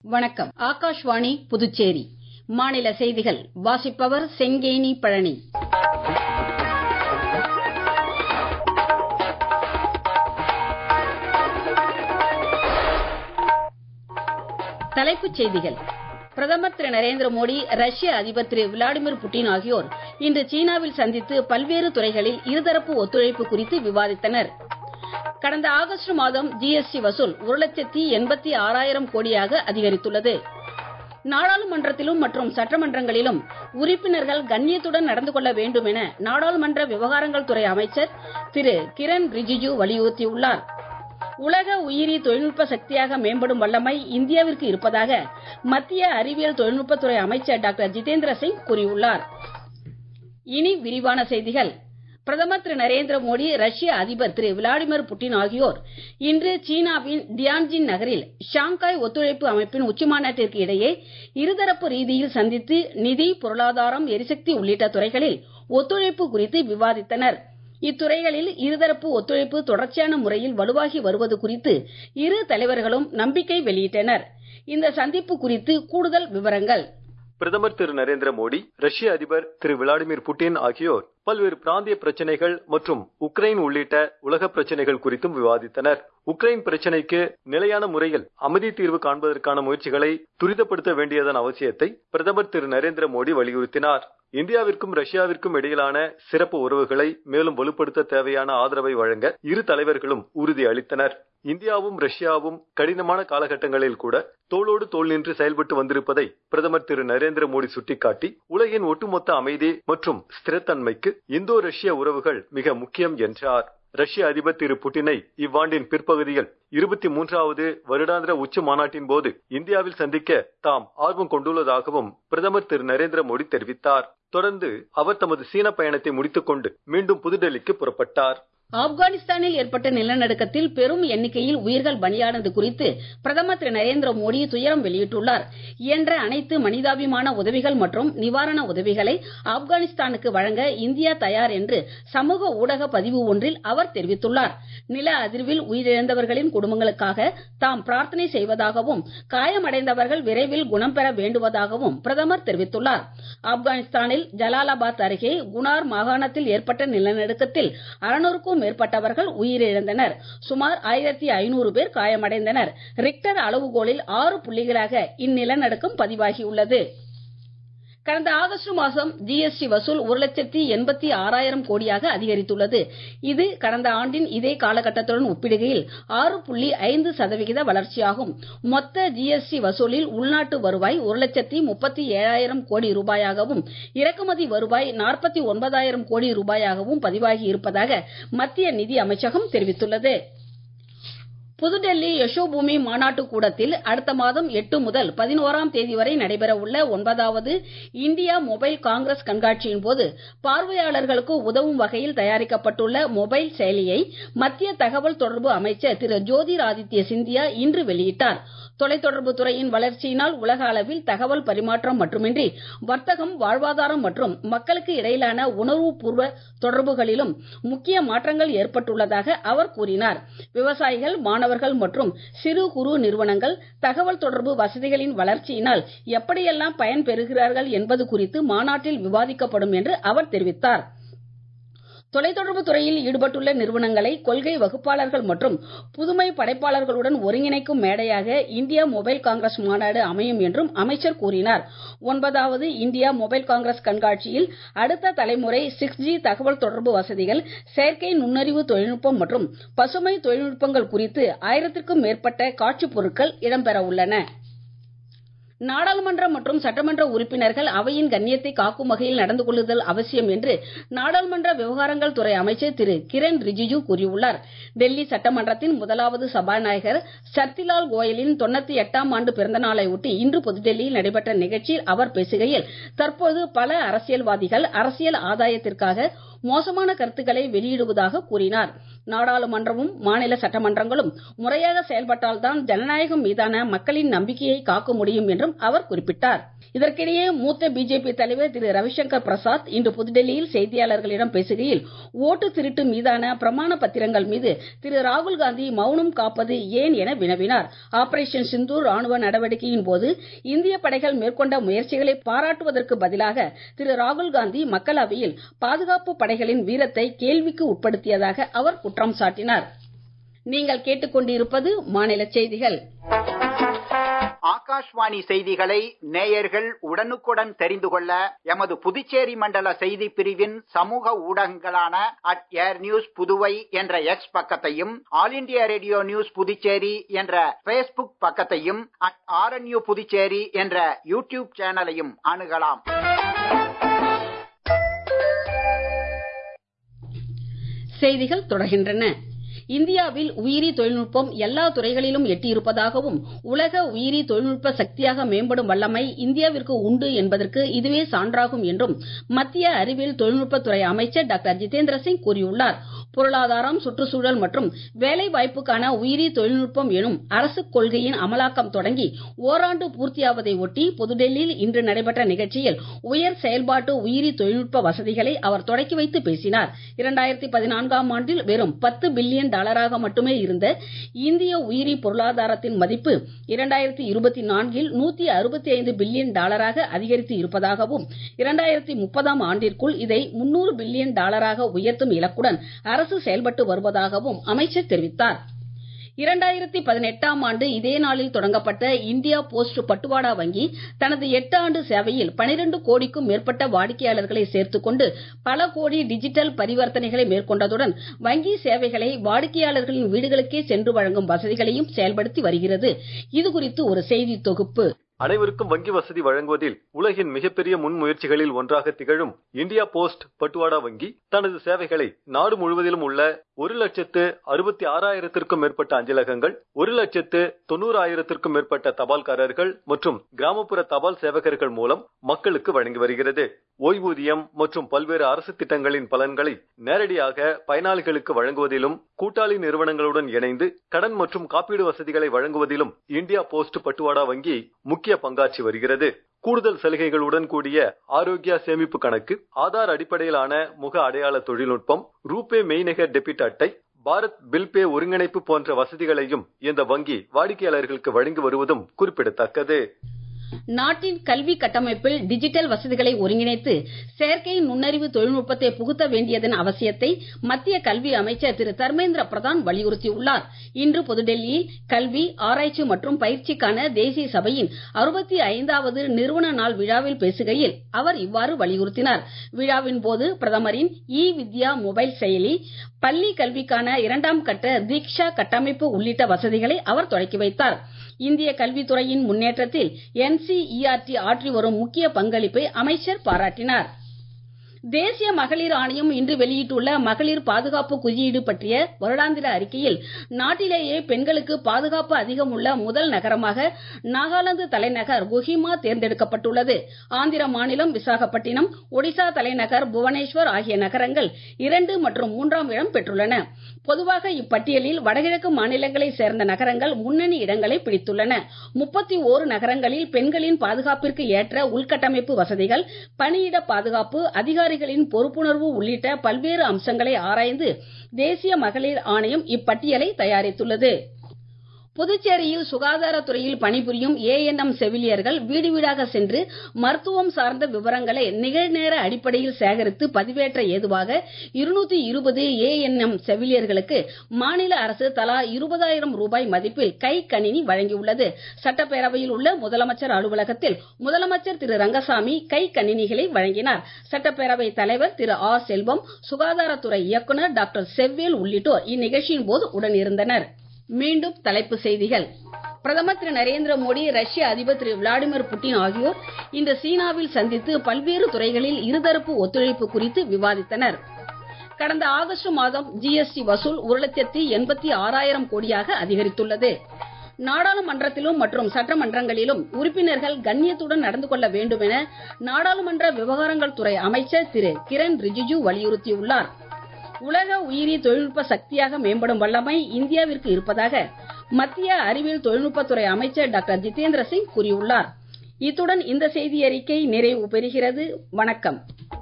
வணக்கம் ஆகாஷ்வாணி புதுச்சேரி மாநில செய்திகள் வாசிப்பவர் செங்கேணி பழனி தலைப்புச் செய்திகள் பிரதமர் திரு நரேந்திர மோடி ரஷ்ய அதிபர் திரு விளாடிமிர் புட்டின் ஆகியோர் இன்று சீனாவில் சந்தித்து பல்வேறு துறைகளில் இருதரப்பு ஒத்துழைப்பு குறித்து விவாதித்தனர் கடந்த ஆகஸ்ட் மாதம் ஜிஎஸ்டி வசூல் ஒரு லட்சத்தி எண்பத்தி ஆறாயிரம் கோடியாக அதிகரித்துள்ளது நாடாளுமன்றத்திலும் மற்றும் சட்டமன்றங்களிலும் உறுப்பினர்கள் கண்ணியத்துடன் நடந்து கொள்ள வேண்டும் என நாடாளுமன்ற விவகாரங்கள் துறை அமைச்சர் திரு கிரண் ரிஜிஜு வலியுறுத்தியுள்ளார் உலக உயிரி தொழில்நுட்ப சக்தியாக மேம்படும் வல்லமை இந்தியாவிற்கு இருப்பதாக மத்திய அறிவியல் தொழில்நுட்பத்துறை அமைச்சர் டாக்டர் ஜிதேந்திர சிங் கூறியுள்ளார் இனி விரிவான செய்திகள் பிரதமர் திரு நரேந்திர மோடி ரஷ்ய அதிபர் திரு விளாடிமிர் புட்டின் ஆகியோர் இன்று சீனாவின் டியான்ஜின் நகரில் ஷாங்காய் ஒத்துழைப்பு அமைப்பின் உச்சிமாநாட்டிற்கு இடையே இருதரப்பு ரீதியில் சந்தித்து நிதி பொருளாதாரம் எரிசக்தி உள்ளிட்ட துறைகளில் ஒத்துழைப்பு குறித்து விவாதித்தனர் இத்துறைகளில் இருதரப்பு ஒத்துழைப்பு தொடர்ச்சியான முறையில் வலுவாகி வருவது குறித்து இரு தலைவர்களும் நம்பிக்கை வெளியிட்டனர் இந்த சந்திப்பு குறித்து கூடுதல் விவரங்கள் பிரதமர் திரு நரேந்திர மோடி ரஷ்ய அதிபர் திரு விளாடிமிர் புட்டின் ஆகியோர் பல்வேறு பிராந்திய பிரச்சனைகள் மற்றும் உக்ரைன் உள்ளிட்ட உலக பிரச்சனைகள் குறித்தும் விவாதித்தனர் உக்ரைன் பிரச்சனைக்கு நிலையான முறையில் அமைதி தீர்வு காண்பதற்கான முயற்சிகளை துரிதப்படுத்த வேண்டியதன் அவசியத்தை பிரதமர் திரு நரேந்திர மோடி வலியுறுத்தினார் இந்தியாவிற்கும் ரஷ்யாவிற்கும் இடையிலான சிறப்பு உறவுகளை மேலும் வலுப்படுத்த தேவையான ஆதரவை வழங்க இரு தலைவர்களும் உறுதி அளித்தனர் இந்தியாவும் ரஷ்யாவும் கடினமான காலகட்டங்களில் கூட தோளோடு தோள் நின்று செயல்பட்டு வந்திருப்பதை பிரதமர் திரு நரேந்திர மோடி சுட்டிக்காட்டி உலகின் ஒட்டுமொத்த அமைதி மற்றும் ஸ்திரத்தன்மைக்கு இந்தோ ரஷ்ய உறவுகள் மிக முக்கியம் என்றார் ரஷ்ய அதிபர் திரு புட்டினை இவ்வாண்டின் பிற்பகுதியில் இருபத்தி மூன்றாவது வருடாந்திர உச்சி மாநாட்டின் போது இந்தியாவில் சந்திக்க தாம் ஆர்வம் கொண்டுள்ளதாகவும் பிரதமர் திரு நரேந்திர மோடி தெரிவித்தார் தொடர்ந்து அவர் தமது சீன பயணத்தை முடித்துக் கொண்டு மீண்டும் புதுடெல்லிக்கு புறப்பட்டார் ஆப்கானிஸ்தானில் ஏற்பட்ட நிலநடுக்கத்தில் பெரும் எண்ணிக்கையில் உயிர்கள் பலியானது குறித்து பிரதமர் திரு நரேந்திர மோடி துயரம் வெளியிட்டுள்ளார் இயன்ற அனைத்து மனிதாபிமான உதவிகள் மற்றும் நிவாரண உதவிகளை ஆப்கானிஸ்தானுக்கு வழங்க இந்தியா தயார் என்று சமூக ஊடக பதிவு ஒன்றில் அவர் தெரிவித்துள்ளார் நில அதிர்வில் உயிரிழந்தவர்களின் குடும்பங்களுக்காக தாம் பிரார்த்தனை செய்வதாகவும் காயமடைந்தவர்கள் விரைவில் குணம் பெற வேண்டுவதாகவும் பிரதமர் தெரிவித்துள்ளார் ஆப்கானிஸ்தானில் ஜலாலாபாத் அருகே குனார் மாகாணத்தில் ஏற்பட்ட நிலநடுக்கத்தில் அறுநூறுக்கும் மேற்பட்டவர்கள் உயிரிழந்தனர் சுமார் ஆயிரத்தி ஐநூறு பேர் காயமடைந்தனர் ரிக்டர் அளவுகோலில் ஆறு புள்ளிகளாக இந்நிலநடுக்கம் பதிவாகியுள்ளது கடந்த ஆகஸ்ட் மாதம் ஜிஎஸ்டி வசூல் ஒரு லட்சத்தி எண்பத்தி ஆறாயிரம் கோடியாக அதிகரித்துள்ளது இது கடந்த ஆண்டின் இதே காலகட்டத்துடன் ஒப்பிடுகையில் ஆறு புள்ளி ஐந்து சதவிகித வளர்ச்சியாகும் மொத்த ஜிஎஸ்டி வசூலில் உள்நாட்டு வருவாய் ஒரு லட்சத்தி முப்பத்தி ஏழாயிரம் கோடி ரூபாயாகவும் இறக்குமதி வருவாய் நாற்பத்தி ஒன்பதாயிரம் கோடி ரூபாயாகவும் பதிவாகி இருப்பதாக மத்திய நிதி அமைச்சகம் தெரிவித்துள்ளது புதுடெல்லி யசோபூமி மாநாட்டு கூடத்தில் அடுத்த மாதம் எட்டு முதல் பதினோராம் தேதி வரை நடைபெற உள்ள ஒன்பதாவது இந்தியா மொபைல் காங்கிரஸ் கண்காட்சியின் போது பார்வையாளர்களுக்கு உதவும் வகையில் தயாரிக்கப்பட்டுள்ள மொபைல் செயலியை மத்திய தகவல் தொடர்பு அமைச்சர் திரு ஜோதிர் ஆதித்ய சிந்தியா இன்று வெளியிட்டார் தொலைத்தொடர்பு துறையின் வளர்ச்சியினால் உலக அளவில் தகவல் பரிமாற்றம் மட்டுமின்றி வர்த்தகம் வாழ்வாதாரம் மற்றும் மக்களுக்கு இடையிலான உணர்வுபூர்வ தொடர்புகளிலும் முக்கிய மாற்றங்கள் ஏற்பட்டுள்ளதாக அவர் கூறினார் விவசாயிகள் மாணவர்கள் மற்றும் சிறு குறு நிறுவனங்கள் தகவல் தொடர்பு வசதிகளின் வளர்ச்சியினால் எப்படியெல்லாம் பயன் பெறுகிறார்கள் என்பது குறித்து மாநாட்டில் விவாதிக்கப்படும் என்று அவர் தெரிவித்தார் தொலைத்தொடர்பு துறையில் ஈடுபட்டுள்ள நிறுவனங்களை கொள்கை வகுப்பாளர்கள் மற்றும் புதுமை படைப்பாளர்களுடன் ஒருங்கிணைக்கும் மேடையாக இந்தியா மொபைல் காங்கிரஸ் மாநாடு அமையும் என்றும் அமைச்சர் கூறினார் ஒன்பதாவது இந்தியா மொபைல் காங்கிரஸ் கண்காட்சியில் அடுத்த தலைமுறை சிக்ஸ் ஜி தகவல் தொடர்பு வசதிகள் செயற்கை நுண்ணறிவு தொழில்நுட்பம் மற்றும் பசுமை தொழில்நுட்பங்கள் குறித்து ஆயிரத்திற்கும் மேற்பட்ட காட்சிப் பொருட்கள் இடம்பெற உள்ளன நாடாளுமன்ற மற்றும் சட்டமன்ற உறுப்பினர்கள் அவையின் கண்ணியத்தை காக்கும் வகையில் நடந்து கொள்ளுதல் அவசியம் என்று நாடாளுமன்ற விவகாரங்கள் துறை அமைச்சர் திரு கிரண் ரிஜிஜு கூறியுள்ளார் டெல்லி சட்டமன்றத்தின் முதலாவது சபாநாயகர் சர்த்திலால் கோயலின் தொண்ணூத்தி எட்டாம் ஆண்டு பிறந்த நாளை ஒட்டி இன்று புதுடெல்லியில் நடைபெற்ற நிகழ்ச்சியில் அவர் பேசுகையில் தற்போது பல அரசியல்வாதிகள் அரசியல் ஆதாயத்திற்காக மோசமான கருத்துக்களை வெளியிடுவதாக கூறினார் நாடாளுமன்றமும் மாநில சட்டமன்றங்களும் முறையாக செயல்பட்டால்தான் ஜனநாயகம் மீதான மக்களின் நம்பிக்கையை காக்க முடியும் என்றும் அவர் குறிப்பிட்டார் இதற்கிடையே மூத்த பிஜேபி தலைவர் திரு ரவிசங்கர் பிரசாத் இன்று புதுடெல்லியில் செய்தியாளர்களிடம் பேசுகையில் ஓட்டு திருட்டு மீதான பிரமாண பத்திரங்கள் மீது திரு ராகுல் காந்தி மௌனம் காப்பது ஏன் என வினவினார் ஆபரேஷன் சிந்தூர் ராணுவ நடவடிக்கையின் போது இந்திய படைகள் மேற்கொண்ட முயற்சிகளை பாராட்டுவதற்கு பதிலாக திரு ராகுல் காந்தி மக்களவையில் பாதுகாப்பு படைகளின் வீரத்தை கேள்விக்கு உட்படுத்தியதாக அவர் குற்றம் சாட்டினார் நீங்கள் கேட்டுக்கொண்டிருப்பது மாநில செய்திகள் ஆகாஷ்வாணி செய்திகளை நேயர்கள் உடனுக்குடன் தெரிந்து கொள்ள எமது புதுச்சேரி மண்டல செய்தி பிரிவின் சமூக ஊடகங்களான அட் ஏர் நியூஸ் புதுவை என்ற எக்ஸ் பக்கத்தையும் all India radio news Puducherry என்ற பேஸ்புக் பக்கத்தையும் அட் ஆர்என்யூ புதுச்சேரி என்ற யூடியூப் சேனலையும் அணுகலாம் செய்திகள் தொடர்கின்றன இந்தியாவில் உயிரி தொழில்நுட்பம் எல்லா துறைகளிலும் எட்டியிருப்பதாகவும் உலக உயிரி தொழில்நுட்ப சக்தியாக மேம்படும் வல்லமை இந்தியாவிற்கு உண்டு என்பதற்கு இதுவே சான்றாகும் என்றும் மத்திய அறிவியல் தொழில்நுட்பத்துறை அமைச்சர் டாக்டர் ஜிதேந்திர சிங் கூறியுள்ளார் பொருளாதாரம் சுற்றுச்சூழல் மற்றும் வேலை வாய்ப்புக்கான உயிரி தொழில்நுட்பம் எனும் அரசு கொள்கையின் அமலாக்கம் தொடங்கி ஓராண்டு பூர்த்தியாவதை ஒட்டி புதுடெல்லியில் இன்று நடைபெற்ற நிகழ்ச்சியில் உயர் செயல்பாட்டு உயிரி தொழில்நுட்ப வசதிகளை அவர் தொடக்கி வைத்து பேசினார் இரண்டாயிரத்தி பதினான்காம் ஆண்டில் வெறும் பத்து பில்லியன் டாலராக மட்டுமே இருந்த இந்திய உயிரி பொருளாதாரத்தின் மதிப்பு இரண்டாயிரத்தி இருபத்தி நான்கில் நூத்தி அறுபத்தி ஐந்து பில்லியன் டாலராக அதிகரித்து இருப்பதாகவும் இரண்டாயிரத்தி முப்பதாம் ஆண்டிற்குள் இதை முன்னூறு பில்லியன் டாலராக உயர்த்தும் இலக்குடன் அரசு செயல்பட்டு வருவதாகவும் அமைச்சர் தெரிவித்தார் இரண்டாயிரத்தி பதினெட்டாம் ஆண்டு இதே நாளில் தொடங்கப்பட்ட இந்தியா போஸ்ட் பட்டுவாடா வங்கி தனது எட்டு ஆண்டு சேவையில் பனிரெண்டு கோடிக்கும் மேற்பட்ட வாடிக்கையாளர்களை சேர்த்துக் கொண்டு பல கோடி டிஜிட்டல் பரிவர்த்தனைகளை மேற்கொண்டதுடன் வங்கி சேவைகளை வாடிக்கையாளர்களின் வீடுகளுக்கே சென்று வழங்கும் வசதிகளையும் செயல்படுத்தி வருகிறது இதுகுறித்து ஒரு செய்தி தொகுப்பு அனைவருக்கும் வங்கி வசதி வழங்குவதில் உலகின் மிகப்பெரிய முன்முயற்சிகளில் ஒன்றாக திகழும் இந்தியா போஸ்ட் பட்டுவாடா வங்கி தனது சேவைகளை நாடு முழுவதிலும் உள்ள ஒரு லட்சத்து அறுபத்தி ஆறாயிரத்திற்கும் மேற்பட்ட அஞ்சலகங்கள் ஒரு லட்சத்து தொண்ணூறாயிரத்திற்கும் மேற்பட்ட தபால்காரர்கள் மற்றும் கிராமப்புற தபால் சேவகர்கள் மூலம் மக்களுக்கு வழங்கி வருகிறது ஓய்வூதியம் மற்றும் பல்வேறு அரசு திட்டங்களின் பலன்களை நேரடியாக பயனாளிகளுக்கு வழங்குவதிலும் கூட்டாளி நிறுவனங்களுடன் இணைந்து கடன் மற்றும் காப்பீடு வசதிகளை வழங்குவதிலும் இந்தியா போஸ்ட் பட்டுவாடா வங்கி முக்கிய பங்காற்றி வருகிறது கூடுதல் சலுகைகளுடன் கூடிய ஆரோக்கியா சேமிப்பு கணக்கு ஆதார் அடிப்படையிலான முக அடையாள தொழில்நுட்பம் ரூபே மெய்நகர் டெபிட் அட்டை பாரத் பில் பே ஒருங்கிணைப்பு போன்ற வசதிகளையும் இந்த வங்கி வாடிக்கையாளர்களுக்கு வழங்கி வருவதும் குறிப்பிடத்தக்கது நாட்டின் கல்வி கட்டமைப்பில் டிஜிட்டல் வசதிகளை ஒருங்கிணைத்து செயற்கை நுண்ணறிவு தொழில்நுட்பத்தை புகுத்த வேண்டியதன் அவசியத்தை மத்திய கல்வி அமைச்சர் திரு தர்மேந்திர பிரதான் வலியுறுத்தியுள்ளார் இன்று புதுடெல்லியில் கல்வி ஆராய்ச்சி மற்றும் பயிற்சிக்கான தேசிய சபையின் அறுபத்தி ஐந்தாவது நிறுவன நாள் விழாவில் பேசுகையில் அவர் இவ்வாறு வலியுறுத்தினார் விழாவின் போது பிரதமரின் இ வித்யா மொபைல் செயலி பள்ளி கல்விக்கான இரண்டாம் கட்ட தீக்ஷா கட்டமைப்பு உள்ளிட்ட வசதிகளை அவர் தொடக்கி வைத்தார் இந்திய கல்வித்துறையின் முன்னேற்றத்தில் என்சிஇஆர்டி ஆற்றி வரும் முக்கிய பங்களிப்பை அமைச்சர் பாராட்டினார் தேசிய மகளிர் ஆணையம் இன்று வெளியிட்டுள்ள மகளிர் பாதுகாப்பு குறியீடு பற்றிய வருடாந்திர அறிக்கையில் நாட்டிலேயே பெண்களுக்கு பாதுகாப்பு அதிகம் உள்ள முதல் நகரமாக நாகாலாந்து தலைநகர் குஹிமா தேர்ந்தெடுக்கப்பட்டுள்ளது ஆந்திர மாநிலம் விசாகப்பட்டினம் ஒடிசா தலைநகர் புவனேஸ்வர் ஆகிய நகரங்கள் இரண்டு மற்றும் மூன்றாம் இடம் பெற்றுள்ளன பொதுவாக இப்பட்டியலில் வடகிழக்கு மாநிலங்களை சேர்ந்த நகரங்கள் முன்னணி இடங்களை பிடித்துள்ளன முப்பத்தி ஓரு நகரங்களில் பெண்களின் பாதுகாப்பிற்கு ஏற்ற உள்கட்டமைப்பு வசதிகள் பணியிட பாதுகாப்பு அதிகாரிகளின் பொறுப்புணர்வு உள்ளிட்ட பல்வேறு அம்சங்களை ஆராய்ந்து தேசிய மகளிர் ஆணையம் இப்பட்டியலை தயாரித்துள்ளது புதுச்சேரியில் சுகாதாரத்துறையில் பணிபுரியும் ஏஎன்எம் செவிலியர்கள் வீடு வீடாக சென்று மருத்துவம் சார்ந்த விவரங்களை நிகழ்நேர அடிப்படையில் சேகரித்து பதிவேற்ற ஏதுவாக இருநூத்தி இருபது ஏஎன்எம் செவிலியர்களுக்கு மாநில அரசு தலா இருபதாயிரம் ரூபாய் மதிப்பில் கை கணினி வழங்கியுள்ளது சட்டப்பேரவையில் உள்ள முதலமைச்சர் அலுவலகத்தில் முதலமைச்சர் திரு ரங்கசாமி கை கணினிகளை வழங்கினார் சட்டப்பேரவை தலைவர் திரு ஆர் செல்வம் சுகாதாரத்துறை இயக்குநர் டாக்டர் செவ்வேல் உள்ளிட்டோர் இந்நிகழ்ச்சியின் போது உடனிருந்தனர் மீண்டும் தலைப்புச் செய்திகள் பிரதமர் திரு நரேந்திர மோடி ரஷ்ய அதிபர் திரு விளாடிமிர் புட்டின் ஆகியோர் இன்று சீனாவில் சந்தித்து பல்வேறு துறைகளில் இருதரப்பு ஒத்துழைப்பு குறித்து விவாதித்தனர் கடந்த ஆகஸ்ட் மாதம் ஜிஎஸ்டி வசூல் ஒரு லட்சத்தி எண்பத்தி ஆறாயிரம் கோடியாக அதிகரித்துள்ளது நாடாளுமன்றத்திலும் மற்றும் சட்டமன்றங்களிலும் உறுப்பினர்கள் கண்ணியத்துடன் நடந்து கொள்ள வேண்டும் என நாடாளுமன்ற விவகாரங்கள் துறை அமைச்சர் திரு கிரண் ரிஜிஜு வலியுறுத்தியுள்ளார் உலக உயிரி தொழில்நுட்ப சக்தியாக மேம்படும் வல்லமை இந்தியாவிற்கு இருப்பதாக மத்திய அறிவியல் தொழில்நுட்பத்துறை அமைச்சர் டாக்டர் ஜிதேந்திர சிங் கூறியுள்ளார் இத்துடன் இந்த செய்தி அறிக்கை நிறைவு பெறுகிறது வணக்கம்